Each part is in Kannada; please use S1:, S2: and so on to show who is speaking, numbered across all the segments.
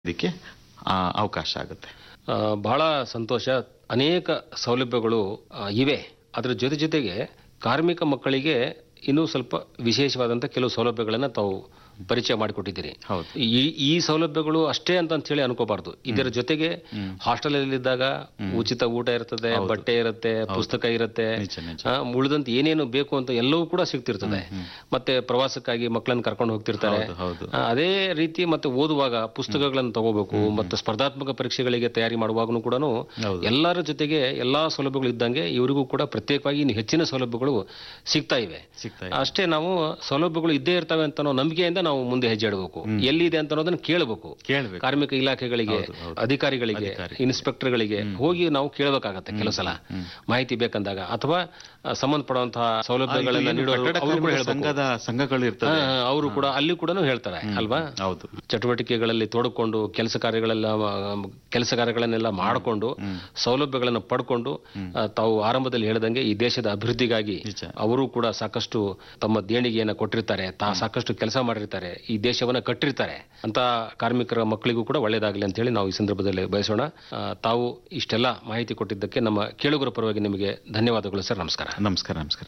S1: ಇದಕ್ಕೆ ಆ, ಅವಕಾಶ ಆಗುತ್ತೆ
S2: ಆ, ಬಹಳ ಸಂತೋಷ ಅನೇಕ ಸೌಲಭ್ಯಗಳು ಆ, ಇವೆ ಅದರ ಜೊತೆ ಜೊತೆಗೆ ಕಾರ್ಮಿಕ ಮಕ್ಕಳಿಗೆ ಇನ್ನೂ ಸ್ವಲ್ಪ ವಿಶೇಷವಾದಂಥ ಕೆಲವು ಸೌಲಭ್ಯಗಳನ್ನು ತಾವು ಪರಿಚಯ ಮಾಡಿಕೊಟ್ಟಿದ್ದೀರಿ
S1: ಹೌದು.
S2: ಈ ಈ ಸೌಲಭ್ಯಗಳು ಅಷ್ಟೇ ಅಂತ ಅಂತ ಹೇಳಿ ಅನ್ಕೋಬಾರ್ದು ಇದರ ಜೊತೆಗೆ ಹಾಸ್ಟೆಲ್ ಇದ್ದಾಗ ಉಚಿತ ಊಟ ಇರ್ತದೆ ಬಟ್ಟೆ ಇರುತ್ತೆ ಪುಸ್ತಕ ಇರುತ್ತೆ
S1: ನಿಜ, ನಿಜ.
S2: ಆ, ಉಳಿದಂತ ಏನೇನು ಬೇಕು ಅಂತ ಎಲ್ಲವೂ ಕೂಡ ಸಿಗ್ತಿರ್ತದೆ ಮತ್ತೆ ಪ್ರವಾಸಕ್ಕಾಗಿ ಮಕ್ಕಳನ್ನ ಕರ್ಕೊಂಡು ಹೋಗ್ತಿರ್ತಾರೆ
S1: ಹೌದು, ಹೌದು.
S2: ಆ, ಅದೇ ರೀತಿ ಮತ್ತೆ ಓದುವಾಗ ಪುಸ್ತಕಗಳನ್ನು ತಗೋಬೇಕು ಮತ್ತೆ ಸ್ಪರ್ಧಾತ್ಮಕ ಪರೀಕ್ಷೆಗಳಿಗೆ ತಯಾರಿ ಮಾಡುವಾಗನು ಕೂಡ
S1: ಹೌದು.
S2: ಎಲ್ಲರ ಜೊತೆಗೆ ಎಲ್ಲಾ ಸೌಲಭ್ಯಗಳು ಇದ್ದಂಗೆ ಇವರಿಗೂ ಕೂಡ ಪ್ರತ್ಯೇಕವಾಗಿ ಇನ್ನು ಹೆಚ್ಚಿನ ಸೌಲಭ್ಯಗಳು ಸಿಗ್ತಾ ಇವೆ
S1: ಸಿಗ್ತಾ ಇದೆ.
S2: ಅಷ್ಟೇ ನಾವು ಸೌಲಭ್ಯಗಳು ಇದ್ದೇ ಇರ್ತವೆ ಅಂತ ನಾವು ನಂಬಿಕೆಯಿಂದ ನಾವು ಮುಂದೆ ಹೆಜ್ಜೆ ಇಡಬೇಕು ಎಲ್ಲಿದೆ ಅಂತ ಅನ್ನೋದನ್ನ ಕೇಳಬೇಕು
S1: ಕೇಳ್ಬೇಕು
S2: ಕಾರ್ಮಿಕ ಇಲಾಖೆಗಳಿಗೆ
S1: ಹೌದು, ಹೌದು.
S2: ಅಧಿಕಾರಿಗಳಿಗೆ
S1: ಅಧಿಕಾರಿ.
S2: ಇನ್ಸ್ಪೆಕ್ಟರ್ಗಳಿಗೆ ಹೋಗಿ ನಾವು ಕೇಳಬೇಕಾಗತ್ತೆ ಕೆಲವು ಸಲ ಮಾಹಿತಿ ಬೇಕಂದಾಗ ಅಥವಾ ಆ, ಸಂಬಂಧಪಡುವಂತಹ ಸೌಲಭ್ಯಗಳನ್ನ
S1: ಏನು
S2: ನೀಡೋರು
S1: ಕಟ್ಟಡ
S2: ಅವರು ಕೂಡ
S1: ಕಾರ್ಮಿಕ
S2: ಹೇಳ್ಬೇಕು
S1: ಸಂಘದ ಸಂಘಗಳು ಇರ್ತದೆ
S2: ಅವರು ಕೂಡ ಅಲ್ಲಿ ಕೂಡ ಹೇಳ್ತಾರೆ ಅಲ್ವಾ
S1: ಹೌದು
S2: ಚಟುವಟಿಕೆಗಳಲ್ಲಿ ತೊಡಕೊಂಡು ಕೆಲಸ ಕಾರ್ಯಗಳೆಲ್ಲ ಕೆಲಸ ಕಾರ್ಯಗಳನ್ನೆಲ್ಲ ಮಾಡಿಕೊಂಡು ಸೌಲಭ್ಯಗಳನ್ನು ಪಡ್ಕೊಂಡು ಆ, ತಾವು ಆರಂಭದಲ್ಲಿ ಹೇಳಿದಂಗೆ ಈ ದೇಶದ ಅಭಿವೃದ್ಧಿಗಾಗಿ
S1: ನಿಜ.
S2: ಅವರು ಕೂಡ ಸಾಕಷ್ಟು ತಮ್ಮ ದೇಣಿಗೆಯನ್ನು ಕೊಟ್ಟಿರ್ತಾರೆ ತಾ ಸಾಕಷ್ಟು ಕೆಲಸ ಮಾಡಿರ್ತಾರೆ ಈ ದೇಶವನ್ನ ಕಟ್ಟಿರ್ತಾರೆ ಅಂತ ಕಾರ್ಮಿಕರ ಮಕ್ಕಳಿಗೂ ಕೂಡ ಒಳ್ಳೇದಾಗಲಿ ಅಂತ ಹೇಳಿ ನಾವು ಈ ಸಂದರ್ಭದಲ್ಲಿ ಬಯಸೋಣ ಆ, ತಾವು ಇಷ್ಟೆಲ್ಲ ಮಾಹಿತಿ ಕೊಟ್ಟಿದ್ದಕ್ಕೆ ನಮ್ಮ ಕೇಳುಗರ ಪರವಾಗಿ ನಿಮಗೆ ಧನ್ಯವಾದಗಳು ಸರ್ ನಮಸ್ಕಾರ
S1: ನಮಸ್ಕಾರ ನಮಸ್ಕಾರ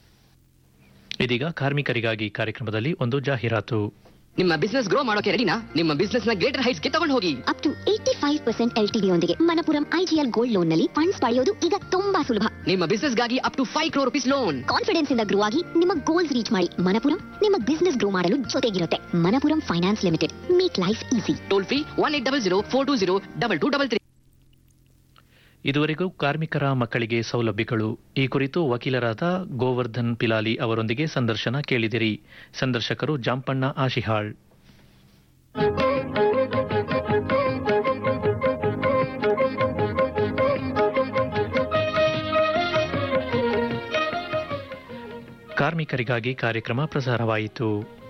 S3: ಇದೀಗ ಕಾರ್ಮಿಕರಿಗಾಗಿ ಕಾರ್ಯಕ್ರಮದಲ್ಲಿ ಒಂದು ಜಾಹೀರಾತು
S4: ನಿಮ್ಮ ಬಿಸ್ನೆಸ್ ಗ್ರೋ ಮಾಡೋಕೆ ರೆಡಿನಾ ನಿಮ್ಮ ಬಿಸ್ನೆಸ್ ನ ಗ್ರೇಟರ್ ಹೈಟ್ಸ್ ಗೆ ತಗೊಂಡು ಹೋಗಿ
S5: up to eighty five percent L T ಯೊಂದಿಗೆ ಮನಪುರಂ ಐಜಿಎಲ್ ಗೋಲ್ಡ್ ಲೋನ್ ನಲ್ಲಿ ಫಂಡ್ಸ್ ಪಡೆಯೋದು ಈಗ ತುಂಬಾ ಸುಲಭ
S4: ನಿಮ್ಮ ಬಿಸ್ನೆಸ್ ಗಾಗಿ up to five crore rupees loan
S5: confidence ಇಂದ ಗ್ರೋ ಆಗಿ ನಿಮ್ಮ ಗೋಲ್ಸ್ ರೀಚ್ ಮಾಡಿ ಮನಪುರಂ ನಿಮ್ಮ ಬಿಸ್ನೆಸ್ ಗ್ರೋ ಮಾಡಲು ಜೊತೆಗಿರುತ್ತೆ Manappuram finance limited make life easy
S4: toll free one eight double zero four two zero double two double three
S3: ಇದುವರೆಗೂ ಕಾರ್ಮಿಕರ ಮಕ್ಕಳಿಗೆ ಸೌಲಭ್ಯಗಳು ಈ ಕುರಿತು ವಕೀಲರಾದ ಗೋವರ್ಧನ್ ಪಿಲಾಲಿ ಅವರೊಂದಿಗೆ ಸಂದರ್ಶನ ಕೇಳಿದಿರಿ ಸಂದರ್ಶಕರು ಜಾಂಪಣ್ಣ ಆಶಿಹಾಳ್ ಕಾರ್ಮಿಕರಿಗಾಗಿ ಕಾರ್ಯಕ್ರಮ ಪ್ರಸಾರವಾಯಿತು